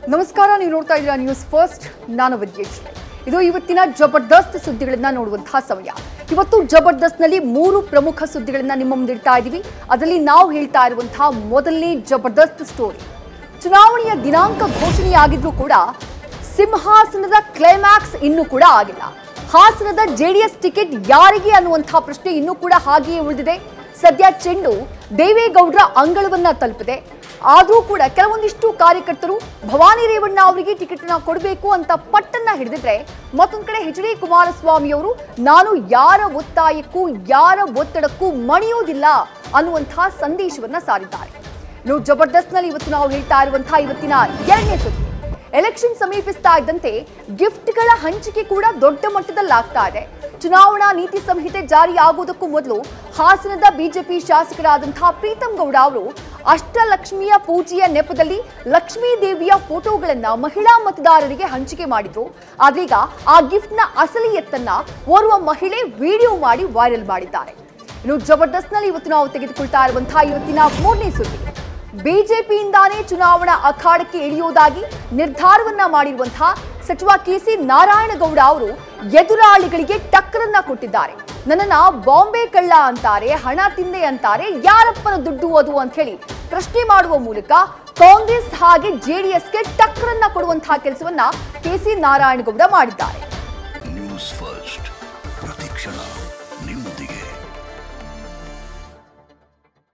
ನಮಸ್ಕಾರ ನೀವು ನೋಡ್ತಾ ಇದ್ದೀರಾ ನ್ಯೂಸ್ ಫಸ್ಟ್ ನಾನು ವಿದ್ಯೇಶ್ವರಿ ಇದು ಇವತ್ತಿನ ಜಬರ್ದಸ್ತ್ ಸುದ್ದಿಗಳನ್ನ ನೋಡುವಂತಹ ಸಮಯ ಇವತ್ತು ಜಬರ್ದಸ್ತ್ನಲ್ಲಿ ಮೂರು ಪ್ರಮುಖ ಸುದ್ದಿಗಳನ್ನ ನಿಮ್ಮ ಮುಂದೆ ಇಡ್ತಾ ಇದ್ದೀವಿ ಅದರಲ್ಲಿ ನಾವು ಹೇಳ್ತಾ ಇರುವಂತಹ ಮೊದಲನೇ ಜಬರ್ದಸ್ತ್ ಸ್ಟೋರಿ ಚುನಾವಣೆಯ ದಿನಾಂಕ ಘೋಷಣೆಯಾಗಿದ್ರೂ ಕೂಡ ಸಿಂಹಾಸನದ ಕ್ಲೈಮ್ಯಾಕ್ಸ್ ಇನ್ನೂ ಕೂಡ ಆಗಿಲ್ಲ ಹಾಸನದ ಜೆಡಿಎಸ್ ಟಿಕೆಟ್ ಯಾರಿಗೆ ಅನ್ನುವಂತಹ ಪ್ರಶ್ನೆ ಇನ್ನೂ ಕೂಡ ಹಾಗೆಯೇ ಉಳಿದಿದೆ ಸದ್ಯ ಚೆಂಡು ದೇವೇಗೌಡರ ಅಂಗಳವನ್ನ ತಲುಪಿದೆ ಆದರೂ ಕೂಡ ಕೆಲವೊಂದಿಷ್ಟು ಕಾರ್ಯಕರ್ತರು ಭವಾನಿ ರೇವಣ್ಣ ಅವರಿಗೆ ಟಿಕೆಟ್ ಅನ್ನ ಕೊಡಬೇಕು ಅಂತ ಪಟ್ಟನ್ನ ಹಿಡಿದಿದ್ರೆ ಮತ್ತೊಂದ್ ಕಡೆ ಎಚ್ ಡಿ ಕುಮಾರಸ್ವಾಮಿ ಅವರು ನಾನು ಯಾರ ಒತ್ತಾಯಕ್ಕೂ ಯಾರ ಒತ್ತಡಕ್ಕೂ ಮಣಿಯೋದಿಲ್ಲ ಅನ್ನುವಂತಹ ಸಂದೇಶವನ್ನ ಸಾರಿದ್ದಾರೆ ಇನ್ನು ಜಬರ್ದಸ್ತ್ನಲ್ಲಿ ಇವತ್ತು ನಾವು ಹೇಳ್ತಾ ಇರುವಂತಹ ಇವತ್ತಿನ ಎರಡನೇ ಸುದ್ದಿ ಎಲೆಕ್ಷನ್ ಸಮೀಪಿಸ್ತಾ ಇದ್ದಂತೆ ಗಿಫ್ಟ್ಗಳ ಹಂಚಿಕೆ ಕೂಡ ದೊಡ್ಡ ಮಟ್ಟದಲ್ಲಿ ಆಗ್ತಾ ಇದೆ ಚುನಾವಣಾ ನೀತಿ ಸಂಹಿತೆ ಜಾರಿ ಆಗುವುದಕ್ಕೂ ಮೊದಲು ಹಾಸನದ ಬಿಜೆಪಿ ಶಾಸಕರಾದಂತಹ ಪ್ರೀತಂ ಗೌಡ ಅವರು ಅಷ್ಟಲಕ್ಷ್ಮಿಯ ಪೂಜೆಯ ನೆಪದಲ್ಲಿ ಲಕ್ಷ್ಮೀ ದೇವಿಯ ಫೋಟೋಗಳನ್ನ ಮಹಿಳಾ ಮತದಾರರಿಗೆ ಹಂಚಿಕೆ ಮಾಡಿದ್ರು ಆದ್ರೀಗ ಆ ಗಿಫ್ಟ್ನ ಅಸಲಿಯತ್ತನ್ನ ಓರ್ವ ಮಹಿಳೆ ವಿಡಿಯೋ ಮಾಡಿ ವೈರಲ್ ಮಾಡಿದ್ದಾರೆ ಇನ್ನು ಜಬರ್ದಸ್ತ್ನಲ್ಲಿ ಇವತ್ತು ನಾವು ತೆಗೆದುಕೊಳ್ತಾ ಇರುವಂತಹ ಇವತ್ತಿನ ಮೂರನೇ ಸುದ್ದಿ ಬಿಜೆಪಿಯಿಂದಾನೇ ಚುನಾವಣಾ ಅಖಾಡಕ್ಕೆ ಇಳಿಯುವುದಾಗಿ ನಿರ್ಧಾರವನ್ನ ಮಾಡಿರುವಂತಹ ಸಚಿವ ಕೆಸಿ ನಾರಾಯಣಗೌಡ ಅವರು ಎದುರಾಳಿಗಳಿಗೆ ಟಕ್ಕರನ್ನ ಕೊಟ್ಟಿದ್ದಾರೆ ನನ್ನನ್ನ ಬಾಂಬೆ ಕಳ್ಳ ಅಂತಾರೆ ಹಣ ತಿಂದೆ ಅಂತಾರೆ ಯಾರಪ್ಪನ ದುಡ್ಡು ಅದು ಅಂತ ಹೇಳಿ ಪ್ರಶ್ನೆ ಮಾಡುವ ಮೂಲಕ ಕಾಂಗ್ರೆಸ್ ಹಾಗೆ ಜೆಡಿಎಸ್ಗೆ ಟಕ್ಕರನ್ನ ಕೊಡುವಂತಹ ಕೆಲಸವನ್ನ ಕೆಸಿ ನಾರಾಯಣಗೌಡ ಮಾಡಿದ್ದಾರೆ ನ್ಯೂಸ್ ಫಸ್ಟ್ ಪ್ರತಿಕ್ಷಣ